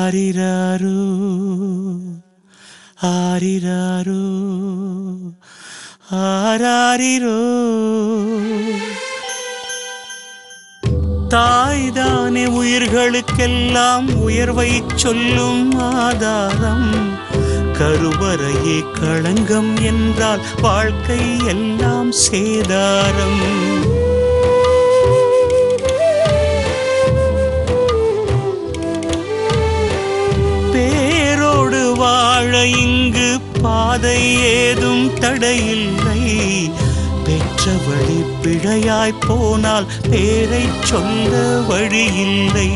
ஆரிராரோ ஆரிராரோ ஆராரிரோ தாய்தானே உயிர்களுக்கெல்லாம் உயர்வை சொல்லும் ஆதாரம் கருவறையே களங்கம் என்றால் வாழ்க்கை எல்லாம் சேதாரம் பேரோடு வாழ இங்கு பாதை ஏதும் தடையில்லை பெற்ற வழி பிழையாய் போனால் பேரை சொல்ல வழியில்லை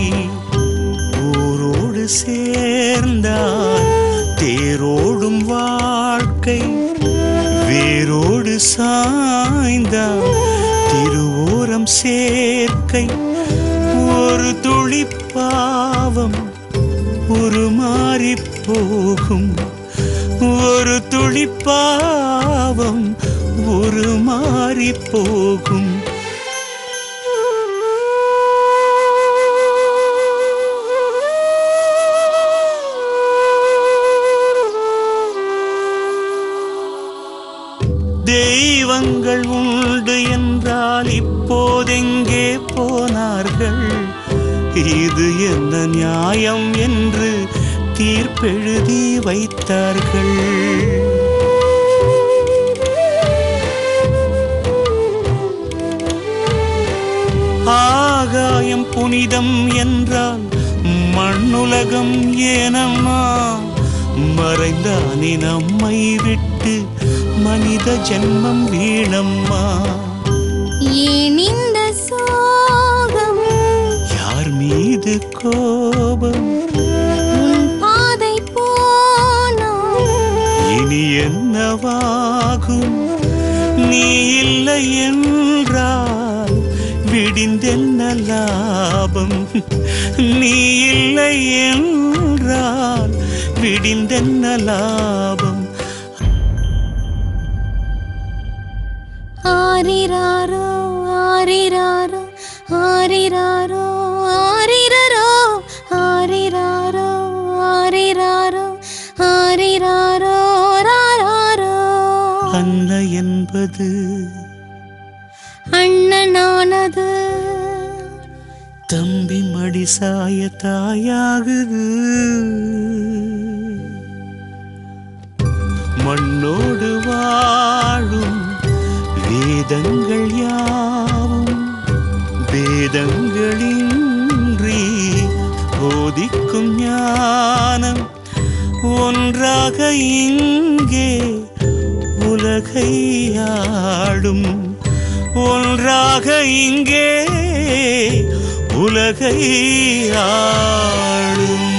ஊரோடு சேர்ந்தால் தேரோடும் வாழ்க்கை வேரோடு சாய்ந்தால் திருவோரம் சேர்க்கை ஒரு துளி பாவம் உருமாறி போகும் ஒரு துளி பாவம் உருமாறி போகும் தெய்வங்கள் உண்டு என்றால் இப்போதெங்கே போனார்கள் இது என்ன நியாயம் என்று தீர்ப்பெழுதி வைத்தார்கள் ஆகாயம் புனிதம் என்றால் மண்ணுலகம் ஏனம்மா மறைந்தானே நம்மை விட்டு மனித ஜென்மம் வீணம்மா ஏன் இந்த சோகம் யார் மீது கோபம் உன் பாதை போனா இனி என்னவாகும் நீ இல்லை என்றால் விடிந்தென்ன லாபம் நீ இல்லை என்றால் விடிந்தென்ன லாபம் ஆரிராரோ ஆரிராரோ ஆரிராரோ ஆரிரரோ ஆரிராரோ ஆரிராரோ ஆரிராரோ ராராரோ அன்ன என்பது அண்ணனானது தம்பி மடிசாய தாயாகுது மண்ணோடு வாழும் வேதங்கள் யாவும் வேதங்களின்றி போதிக்கும் ஞானம் ஒன்றாக இங்கே உலகை ஆடும் ஒன்றாக இங்கே உலகை ஆடும்